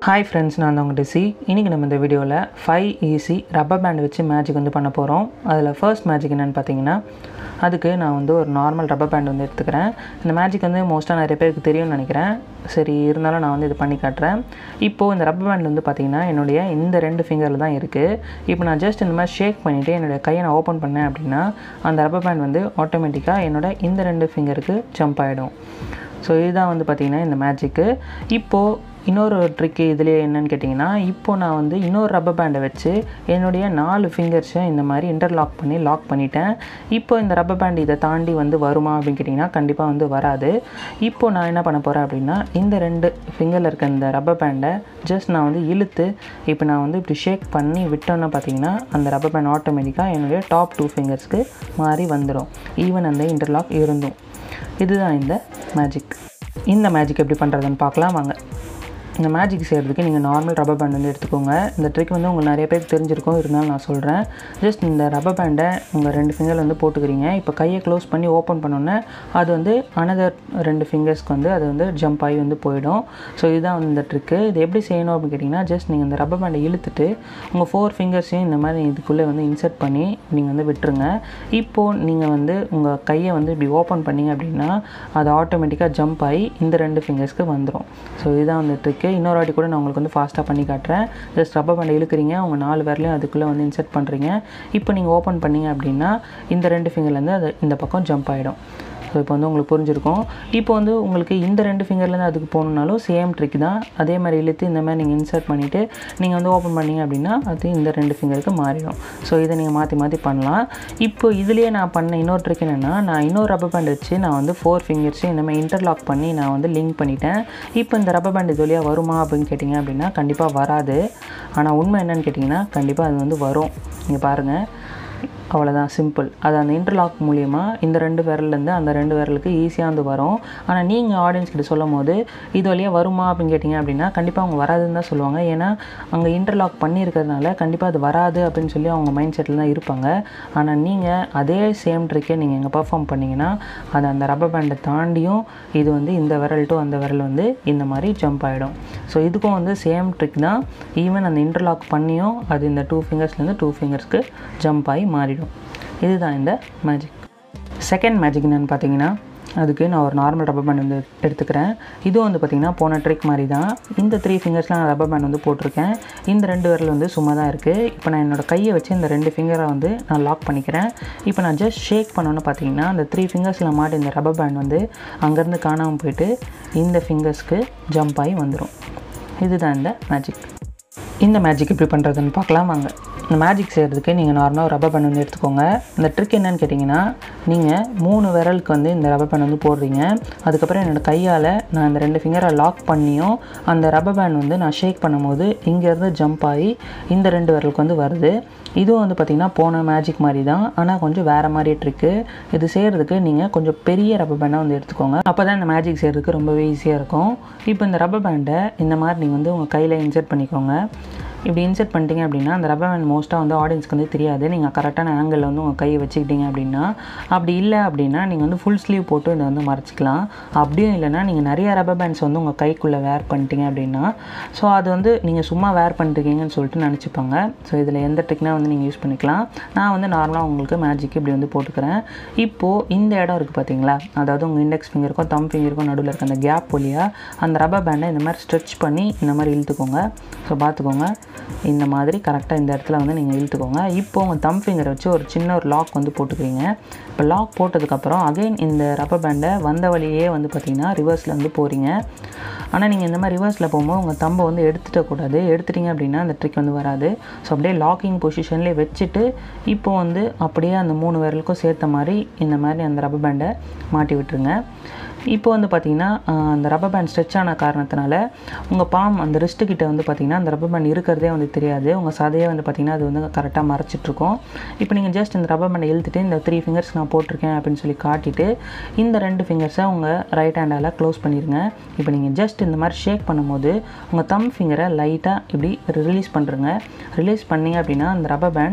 hi friends நான் தான் உங்கள்கிட்ட சி இன்றைக்கி நம்ம இந்த வீடியோவில் ஃபைவ் ஈஸி ரப்பர் பேண்ட் வச்சு மேஜிக் வந்து பண்ண போகிறோம் அதில் ஃபர்ஸ்ட் மேஜிக் என்னென்னு பார்த்தீங்கன்னா அதுக்கு நான் வந்து ஒரு நார்மல் ரப்பர் பேண்ட் வந்து எடுத்துக்கிறேன் இந்த மேஜிக் வந்து மோஸ்ட்டாக நிறைய பேருக்கு தெரியும்னு நினைக்கிறேன் சரி இருந்தாலும் நான் வந்து இது பண்ணி காட்டுறேன் இப்போது இந்த ரப்பர் பேண்ட் வந்து பார்த்திங்கன்னா என்னுடைய இந்த ரெண்டு ஃபிங்கரில் தான் இருக்குது இப்போ நான் ஜஸ்ட் இந்த மாதிரி ஷேக் பண்ணிவிட்டு என்னுடைய கையை நான் ஓப்பன் பண்ணேன் அப்படின்னா அந்த ரப்பர் பேண்ட் வந்து ஆட்டோமேட்டிக்காக என்னோட இந்த ரெண்டு ஃபிங்கருக்கு ஜம்ப் ஆகிடும் ஸோ இதுதான் வந்து பார்த்திங்கன்னா இந்த மேஜிக்கு இப்போது இன்னொரு ட்ரிக்கு இதுலேயே என்னன்னு கேட்டிங்கன்னா இப்போது நான் வந்து இன்னொரு ரப்பர் பேண்டை வச்சு என்னுடைய நாலு ஃபிங்கர்ஸை இந்த மாதிரி இன்டர்லாக் பண்ணி லாக் பண்ணிட்டேன் இப்போ இந்த ரப்பர் பேண்ட் இதை தாண்டி வந்து வருமா அப்படின்னு கேட்டிங்கன்னா கண்டிப்பாக வந்து வராது இப்போது நான் என்ன பண்ண போகிறேன் அப்படின்னா இந்த ரெண்டு ஃபிங்கரில் இருக்க இந்த ரப்பர் பேண்டை ஜஸ்ட் நான் வந்து இழுத்து இப்போ நான் வந்து இப்படி ஷேக் பண்ணி விட்டோன்னா பார்த்தீங்கன்னா அந்த ரப்பர் பேண்ட் ஆட்டோமேட்டிக்காக என்னுடைய டாப் டூ ஃபிங்கர்ஸ்க்கு மாறி வந்துடும் ஈவன் அந்த இன்டர்லாக் இருந்தும் இதுதான் இந்த மேஜிக் இந்த மேஜிக் எப்படி பண்ணுறதுன்னு பார்க்கலாம் வாங்க இந்த மேஜிக் செய்கிறதுக்கு நீங்கள் நார்மல் ரப்பர் பேண்ட் வந்து எடுத்துக்கோங்க இந்த ட்ரிக் வந்து உங்களுக்கு நிறைய பேருக்கு தெரிஞ்சிருக்கும் இருந்தாலும் நான் சொல்கிறேன் ஜஸ்ட் இந்த ரப்பர் பேண்டை உங்கள் ரெண்டு ஃபிங்கர் வந்து போட்டுக்கிறீங்க இப்போ கையை க்ளோஸ் பண்ணி ஓப்பன் பண்ணோன்னே அது வந்து அனதர் ரெண்டு ஃபிங்கர்ஸ்க்கு வந்து அது வந்து ஜம்ப் ஆகி வந்து போயிடும் ஸோ இதுதான் வந்து இந்த ட்ரிக்கு இது எப்படி செய்யணும் அப்படின்னு கேட்டிங்கன்னா ஜஸ்ட் நீங்கள் இந்த ரப்பர் பேண்டை இழுத்துட்டு உங்கள் ஃபோர் ஃபிங்கர்ஸையும் இந்த மாதிரி இதுக்குள்ளே வந்து இன்சர்ட் பண்ணி நீங்கள் வந்து விட்டுருங்க இப்போது நீங்கள் வந்து உங்கள் கையை வந்து இப்படி ஓப்பன் பண்ணிங்க அப்படின்னா அது ஆட்டோமேட்டிக்காக ஜம்ப் ஆகி இந்த ரெண்டு ஃபிங்கர்ஸ்க்கு வந்துடும் ஸோ இதுதான் வந்து ட்ரிக்கு இன்னொரு வாட்டி கூட நான் உங்களுக்கு வந்து ஃபாஸ்ட்டாக பண்ணி காட்டுறேன் ஜஸ்ட் ரப்பர் பேண்டை இழுக்கிறீங்க உங்கள் நாலு விரலையும் அதுக்குள்ளே வந்து இன்சர்ட் பண்ணுறீங்க இப்போ நீங்கள் ஓப்பன் பண்ணீங்க அப்படின்னா இந்த ரெண்டு ஃபிங்கர்லேருந்து அது இந்த பக்கம் ஜம்ப் ஆகிடும் ஸோ இப்போ வந்து உங்களுக்கு புரிஞ்சிருக்கும் இப்போ வந்து உங்களுக்கு இந்த ரெண்டு ஃபிங்கர்லேருந்து அதுக்கு போகணுன்னாலும் சேம் ட்ரிக் தான் அதே மாதிரி இழுத்து இந்த மாதிரி நீங்கள் இன்சர்ட் பண்ணிவிட்டு நீங்கள் வந்து ஓப்பன் பண்ணீங்க அப்படின்னா அது இந்த ரெண்டு ஃபிங்கருக்கு மாறிடும் ஸோ இதை நீங்கள் மாற்றி மாற்றி பண்ணலாம் இப்போ இதுலேயே நான் பண்ண இன்னொரு ட்ரிக் என்னென்னா நான் இன்னொரு ரப்பர் பேண்ட் வச்சு நான் வந்து ஃபோர் ஃபிங்கர்ஸையும் இந்த மாதிரி இன்டர்லாக் பண்ணி நான் வந்து லிங்க் பண்ணிட்டேன் இப்போ இந்த ரப்பர் பேண்ட் இது வழியாக வருமா அப்படின்னு கேட்டிங்க அப்படின்னா கண்டிப்பாக வராது ஆனால் உண்மை என்னன்னு கேட்டிங்கன்னா கண்டிப்பாக அது வந்து வரும் நீங்கள் பாருங்கள் அவ்வளோதான் சிம்பிள் அது அந்த இன்டர்லாக் மூலியமாக இந்த ரெண்டு விரல்லேருந்து அந்த ரெண்டு விரலுக்கு ஈஸியாக வந்து வரும் ஆனால் நீங்கள் ஆடியன்ஸ் கிட்ட சொல்லும் போது இது வழியாக வருமா அப்படின்னு கேட்டிங்க அப்படின்னா கண்டிப்பாக அவங்க வராதுன்னு தான் சொல்லுவாங்க ஏன்னா அங்கே இன்டர்லாக் பண்ணியிருக்கிறதுனால கண்டிப்பாக அது வராது அப்படின்னு சொல்லி அவங்க மைண்ட் செட்டில் தான் இருப்பாங்க ஆனால் நீங்கள் அதே சேம் ட்ரிக்கை நீங்கள் இங்கே பர்ஃபார்ம் பண்ணிங்கன்னா அது அந்த ரப்பர் பேண்டை தாண்டியும் இது வந்து இந்த விரல் டு அந்த விரல் வந்து இந்த மாதிரி ஜம்ப் ஆகிடும் ஸோ இதுக்கும் வந்து சேம் ட்ரிக் தான் ஈவன் அந்த இன்டர்லாக் பண்ணியும் அது இந்த டூ ஃபிங்கர்ஸ்லேருந்து டூ ஃபிங்கர்ஸ்க்கு ஜம்ப் ஆகி மாறிடும் இதுதான் இந்த மேஜிக் செகண்ட் மேஜிக் என்னென்னு பார்த்தீங்கன்னா அதுக்கு நான் ஒரு நார்மல் ரப்பர் பேண்ட் வந்து எடுத்துக்கிறேன் இதுவும் வந்து பார்த்திங்கன்னா போன ட்ரிக் மாதிரி தான் இந்த த்ரீ ஃபிங்கர்ஸில் நான் ரப்பர் பேண்ட் வந்து போட்டிருக்கேன் இந்த ரெண்டு விரல் வந்து சும்மா தான் இருக்குது இப்போ நான் என்னோடய கையை வச்சு இந்த ரெண்டு ஃபிங்கரை வந்து நான் லாக் பண்ணிக்கிறேன் இப்போ நான் ஜஸ்ட் ஷேக் பண்ணோன்னு பார்த்தீங்கன்னா அந்த த்ரீ ஃபிங்கர்ஸில் மாட்டி இந்த ரப்பர் பேண்ட் வந்து அங்கேருந்து காணாமல் போயிட்டு இந்த ஃபிங்கர்ஸ்க்கு ஜம்ப் ஆகி வந்துடும் இதுதான் இந்த மேஜிக் இந்த மேஜிக் எப்படி பண்ணுறதுன்னு பார்க்கலாம் வாங்க இந்த மேஜிக் செய்கிறதுக்கு நீங்கள் நார்மலாக ஒரு ரப்பர் பேண்ட் வந்து எடுத்துக்கோங்க இந்த ட்ரிக் என்னன்னு கேட்டிங்கன்னா நீங்கள் மூணு விரலுக்கு வந்து இந்த ரப்பர் பேண்ட் வந்து போடுறீங்க அதுக்கப்புறம் என்னோடய கையால் நான் இந்த ரெண்டு ஃபிங்கரை லாக் பண்ணியும் அந்த ரப்பர் பேண்ட் வந்து நான் ஷேக் பண்ணும்போது இங்கேருந்து ஜம்ப் ஆகி இந்த ரெண்டு விரலுக்கு வந்து வருது இதுவும் வந்து பார்த்திங்கன்னா போன மேஜிக் மாதிரி தான் ஆனால் கொஞ்சம் வேறு மாதிரி ட்ரிக்கு இது செய்கிறதுக்கு நீங்கள் கொஞ்சம் பெரிய ரப்பர் பேண்டாக வந்து எடுத்துக்கோங்க அப்போ தான் இந்த மேஜிக் செய்கிறதுக்கு ரொம்பவே ஈஸியாக இருக்கும் இப்போ இந்த ரப்பர் பேண்டை இந்த மாதிரி நீங்கள் வந்து உங்கள் கையில் இன்சர்ட் பண்ணிக்கோங்க இப்படி இன்சர்ட் பண்ணிட்டீங்க அப்படின்னா அந்த ரப்பர் பேண்ட் மோஸ்ட்டாக வந்து ஆடியன்ஸ்க்கு வந்து தெரியாது நீங்கள் கரெக்டான ஆங்கிளில் வந்து உங்கள் கையை வச்சுக்கிட்டீங்க அப்படின்னா அப்படி இல்லை அப்படின்னா நீங்கள் வந்து ஃபுல் ஸ்லீவ் போட்டு இதை வந்து மறைச்சிக்கலாம் அப்படியும் இல்லைனா நீங்கள் நிறைய ரப்பர் பேண்ட்ஸ் வந்து உங்கள் கைக்குள்ளே வேர் பண்ணிட்டீங்க அப்படின்னா ஸோ அது வந்து நீங்கள் சும்மா வேர் பண்ணிருக்கீங்கன்னு சொல்லிட்டு நினச்சிப்பாங்க ஸோ இதில் எந்த ட்ரிக்னா வந்து நீங்கள் யூஸ் பண்ணிக்கலாம் நான் வந்து நார்மலாக உங்களுக்கு மேஜிக் இப்படி வந்து போட்டுக்கிறேன் இப்போது இந்த இடம் இருக்குது பார்த்தீங்களா அதாவது உங்கள் இண்டெக்ஸ் ஃபிங்கருக்கும் தம் ஃபிங்கருக்கும் நடுவில் இருக்க அந்த கேப் வழியாக அந்த ரப்பர் பேண்டை இந்த மாதிரி ஸ்ட்ரெச் பண்ணி இந்த மாதிரி இழுத்துக்கோங்க ஸோ பார்த்துக்கோங்க இந்த மாதிரி கரெக்டாக இந்த இடத்துல வந்து நீங்கள் இழுத்துக்கோங்க இப்போ உங்கள் தம் ஃபிங்கரை வச்சு ஒரு சின்ன ஒரு லாக் வந்து போட்டுக்கிறீங்க இப்போ லாக் போட்டதுக்கப்புறம் அகைன் இந்த ரப்பர் பேண்டை வந்த வழியே வந்து பார்த்திங்கன்னா ரிவர்ஸில் வந்து போகிறீங்க ஆனால் நீங்கள் இந்த மாதிரி ரிவர்ஸில் போகும்போது உங்கள் தம்பை வந்து எடுத்துட்டக்கூடாது எடுத்துட்டிங்க அப்படின்னா அந்த ட்ரிக் வந்து வராது ஸோ அப்படியே லாக்கிங் பொசிஷன்லேயே வச்சுட்டு இப்போ வந்து அப்படியே அந்த மூணு விரலுக்கும் சேர்த்த மாதிரி இந்த மாதிரி அந்த ரப்பர் பேண்டை மாட்டி விட்டுருங்க இப்போ வந்து பார்த்திங்கன்னா அந்த ரப்பர் பேண்ட் ஸ்ட்ரெச் ஆன காரணத்தினால உங்கள் பாம் அந்த ரிஸ்ட்டு கிட்ட வந்து பார்த்திங்கன்னா அந்த ரப்பர் பேண்ட் இருக்கிறதே வந்து தெரியாது உங்கள் சதையே வந்து பார்த்திங்கன்னா அது வந்து கரெக்டாக மறைச்சிட்ருக்கோம் இப்போ நீங்கள் ஜஸ்ட் இந்த ரப்பர் பேண்டை இழுத்துட்டு இந்த த்ரீ ஃபிங்கர்ஸ் நான் போட்டிருக்கேன் அப்படின்னு சொல்லி காட்டிட்டு இந்த ரெண்டு ஃபிங்கர்ஸை உங்கள் ரைட் ஹேண்டால் க்ளோஸ் பண்ணிடுங்க இப்போ நீங்கள் ஜஸ்ட் இந்த மாதிரி ஷேக் பண்ணும்போது உங்கள் தம் ஃபிங்கரை லைட்டாக இப்படி ரிலீஸ் பண்ணுறங்க ரிலீஸ் பண்ணிங்க அப்படின்னா அந்த ரப்பர் பேண்ட்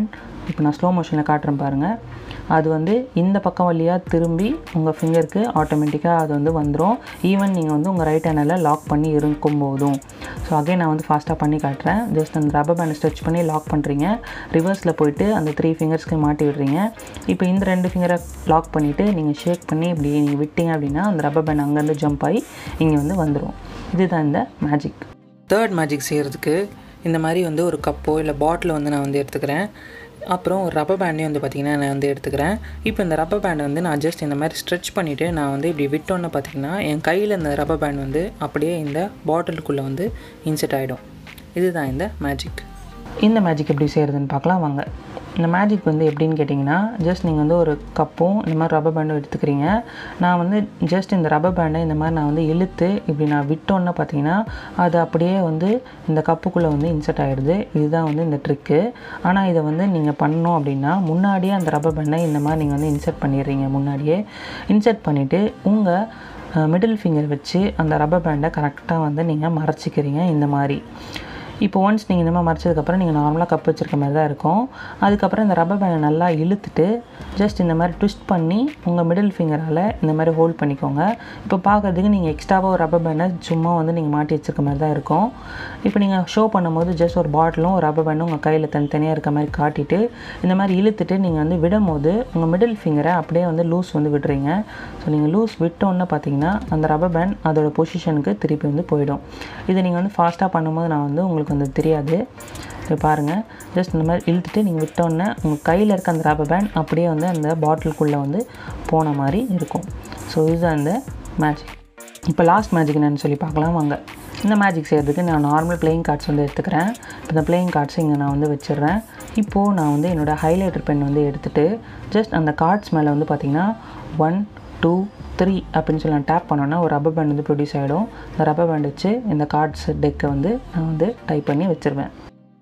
இப்போ நான் ஸ்லோ மோஷனில் காட்டுறேன் பாருங்கள் அது வந்து இந்த பக்கம் வழியாக திரும்பி உங்கள் ஃபிங்கருக்கு ஆட்டோமேட்டிக்காக அது வந்து வந்துடும் ஈவன் நீங்கள் வந்து உங்கள் ரைட் ஹேண்டில் லாக் பண்ணி இருக்கும் போதும் ஸோ அகைன் நான் வந்து ஃபாஸ்ட்டாக பண்ணி காட்டுறேன் ஜஸ்ட் அந்த ரப்பர் பேண்டை ஸ்ட்ரெச் பண்ணி லாக் பண்ணுறீங்க ரிவர்ஸில் போயிட்டு அந்த த்ரீ ஃபிங்கர்ஸ்க்கு மாட்டி விடுறீங்க இப்போ இந்த ரெண்டு ஃபிங்கரை லாக் பண்ணிவிட்டு நீங்கள் ஷேக் பண்ணி இப்படி நீங்கள் விட்டீங்க அப்படின்னா அந்த ரப்பர் பேண்ட் அங்கேருந்து ஜம்ப் ஆகி இங்கே வந்து வந்துடும் இதுதான் இந்த மேஜிக் தேர்ட் மேஜிக் செய்கிறதுக்கு இந்த மாதிரி வந்து ஒரு கப்போ இல்லை பாட்டில் வந்து நான் வந்து எடுத்துக்கிறேன் அப்புறம் ஒரு ரப்பர் பேண்டையும் வந்து பார்த்திங்கன்னா நான் வந்து எடுத்துக்கிறேன் இப்போ இந்த ரப்பர் பேண்டை வந்து நான் ஜஸ்ட் இந்த மாதிரி ஸ்ட்ரெச் பண்ணிவிட்டு நான் வந்து இப்படி விட்டோன்னு பார்த்திங்கன்னா என் கையில் இந்த ரப்பர் பேண்ட் வந்து அப்படியே இந்த பாட்டிலுக்குள்ளே வந்து இன்செர்ட் ஆகிடும் இதுதான் இந்த மேஜிக் இந்த மேஜிக் எப்படி செய்கிறதுன்னு பார்க்கலாம் வாங்க இந்த மேஜிக் வந்து எப்படின்னு கேட்டிங்கன்னா ஜஸ்ட் நீங்கள் வந்து ஒரு கப்பும் இந்த மாதிரி ரப்பர் பேண்டும் எடுத்துக்கிறீங்க நான் வந்து ஜஸ்ட் இந்த ரப்பர் பேண்டை இந்த மாதிரி நான் வந்து இழுத்து இப்படி நான் விட்டோன்னு பார்த்தீங்கன்னா அது அப்படியே வந்து இந்த கப்புக்குள்ளே வந்து இன்செர்ட் ஆகிடுது இதுதான் வந்து இந்த ட்ரிக்கு ஆனால் இதை வந்து நீங்கள் பண்ணணும் அப்படின்னா முன்னாடியே அந்த ரப்பர் பேண்டை இந்த மாதிரி நீங்கள் வந்து இன்செர்ட் பண்ணிடுறீங்க முன்னாடியே இன்செர்ட் பண்ணிவிட்டு உங்கள் மிடில் ஃபிங்கர் வச்சு அந்த ரப்பர் பேண்டை கரெக்டாக வந்து நீங்கள் மறைச்சிக்கிறீங்க இந்த மாதிரி இப்போ ஒன்ஸ் நீங்கள் இந்த மாதிரி மறைச்சதுக்கப்புறம் நீங்கள் நார்மலாக கப் வச்சுருக்க மாதிரி தான் இருக்கும் அதுக்கப்புறம் இந்த ரப்பர் பேண்டை நல்லா இழுத்துட்டு ஜஸ்ட் இந்த மாதிரி ட்விஸ்ட் பண்ணி உங்கள் மிடில் ஃபிங்கரால் இந்த மாதிரி ஹோல்ட் பண்ணிக்கோங்க இப்போ பார்க்குறதுக்கு நீங்கள் எக்ஸ்ட்ராவாக ஒரு ரப்பர் பேண்டை சும்மா வந்து நீங்கள் மாட்டி வச்சுருக்க மாதிரி தான் இருக்கும் இப்போ நீங்கள் ஷோ பண்ணும்போது ஜஸ்ட் ஒரு பாட்டிலும் ஒரு ரப்பர் பேண்டும் உங்கள் கையில் தனித்தனியாக இருக்க மாதிரி காட்டிட்டு இந்த மாதிரி இழுத்துட்டு நீங்கள் வந்து விடும்போது உங்கள் மிடில் ஃபிங்கரை அப்படியே வந்து லூஸ் வந்து விடுறீங்க ஸோ நீங்கள் லூஸ் விட்டோன்னு பார்த்தீங்கன்னா அந்த ரப்பர் பேண்ட் அதோட பொசிஷனுக்கு திருப்பி வந்து போயிடும் இதை நீங்கள் வந்து ஃபாஸ்ட்டாக பண்ணும்போது நான் வந்து உங்களுக்கு வந்து தெரியாது இப்போ பாருங்கள் ஜஸ்ட் இந்த மாதிரி இழுத்துட்டு நீங்கள் விட்டோன்னே உங்கள் கையில் இருக்க அந்த ரப்பர் பேண்ட் அப்படியே வந்து அந்த பாட்டிலுக்குள்ளே வந்து போன மாதிரி இருக்கும் ஸோ இதுதான் இந்த மேஜிக் இப்போ லாஸ்ட் மேஜிக் என்னன்னு சொல்லி பார்க்கலாம் வாங்க இந்த மேஜிக் செய்கிறதுக்கு நான் நார்மல் பிளேயிங் கார்ட்ஸ் வந்து எடுத்துக்கிறேன் இப்போ இந்த பிளேயிங் கார்ட்ஸ் இங்கே நான் வந்து வச்சிடுறேன் இப்போது நான் வந்து என்னோடய ஹைலைட்டர் பென் வந்து எடுத்துகிட்டு ஜஸ்ட் அந்த கார்ட்ஸ் மேலே வந்து பார்த்திங்கன்னா ஒன் டூ த்ரீ அப்படின்னு சொல்லி நான் டேப் பண்ணோன்னா ஒரு ரப்பர் பேண்ட் வந்து ப்ரொடியூஸ் ஆகிடும் இந்த ரப்பர் பேண்ட் வச்சு இந்த கார்ட்ஸ் டெக்கை வந்து நான் வந்து டைப் பண்ணி வச்சுருவேன்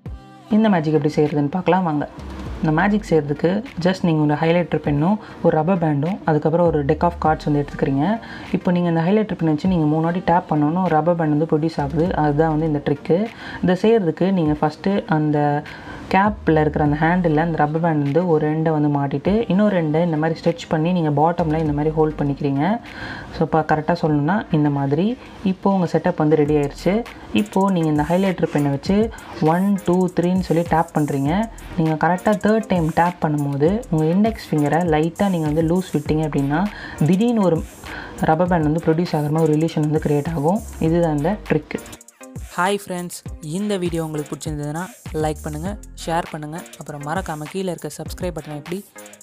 இந்த மேஜிக் எப்படி செய்கிறதுன்னு பார்க்கலாம் வாங்க இந்த மேஜிக் செய்கிறதுக்கு ஜஸ்ட் நீங்கள் ஒரு ஹைலைட்டர் பென்னும் ஒரு ரப்பர் பேண்டும் அதுக்கப்புறம் ஒரு டெக் ஆஃப் கார்ட்ஸ் வந்து எடுத்துக்கிறீங்க இப்போ நீங்கள் இந்த ஹைலைட்டர் பென் வச்சு நீங்கள் மூணு வாட்டி டேப் பண்ணோன்னு ஒரு ரப்பர் பேண்ட் வந்து ப்ரொடியூஸ் ஆகுது அதுதான் வந்து இந்த ட்ரிக்கு இதை செய்கிறதுக்கு நீங்கள் ஃபஸ்ட்டு அந்த கேப்பில் இருக்கிற அந்த ஹேண்டில் அந்த ரப்பர் பேண்ட் வந்து ஒரு ரெண்டை வந்து மாட்டிட்டு இன்னொரு ரெண்டை இந்த மாதிரி ஸ்ட்ரெச் பண்ணி நீங்கள் பாட்டமில் இந்த மாதிரி ஹோல்ட் பண்ணிக்கிறீங்க ஸோ இப்போ கரெக்டாக சொல்லணும்னா இந்த மாதிரி இப்போது உங்கள் செட்டப் வந்து ரெடி ஆயிடுச்சு இப்போது நீங்கள் இந்த ஹைலைட்டர் பெண்ணை வச்சு ஒன் டூ த்ரீன்னு சொல்லி டேப் பண்ணுறீங்க நீங்கள் கரெக்டாக தேர்ட் டைம் டேப் பண்ணும்போது உங்கள் இண்டெக்ஸ் ஃபிங்கரை லைட்டாக நீங்கள் வந்து லூஸ் விட்டீங்க அப்படின்னா திடீர்னு ஒரு ரப்பர் பேண்ட் வந்து ப்ரொடியூஸ் ஆகிற மாதிரி ஒரு ரிலேஷன் வந்து க்ரியேட் ஆகும் இதுதான் இந்த ட்ரிக்கு ஹாய் ஃப்ரெண்ட்ஸ் இந்த வீடியோ உங்களுக்கு பிடிச்சிருந்ததுன்னா லைக் பண்ணுங்கள் ஷேர் பண்ணுங்கள் அப்புறம் மறக்காமல் கீழே இருக்க சப்ஸ்கிரைப் பட்டனை எப்படி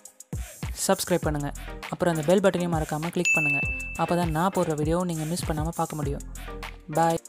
சப்ஸ்கிரைப் பண்ணுங்கள் அப்புறம் அந்த பெல் பட்டனையும் மறக்காமல் கிளிக் பண்ணுங்கள் அப்போ தான் நான் போடுற வீடியோவை நீங்கள் மிஸ் பண்ணாமல் பார்க்க முடியும் பாய்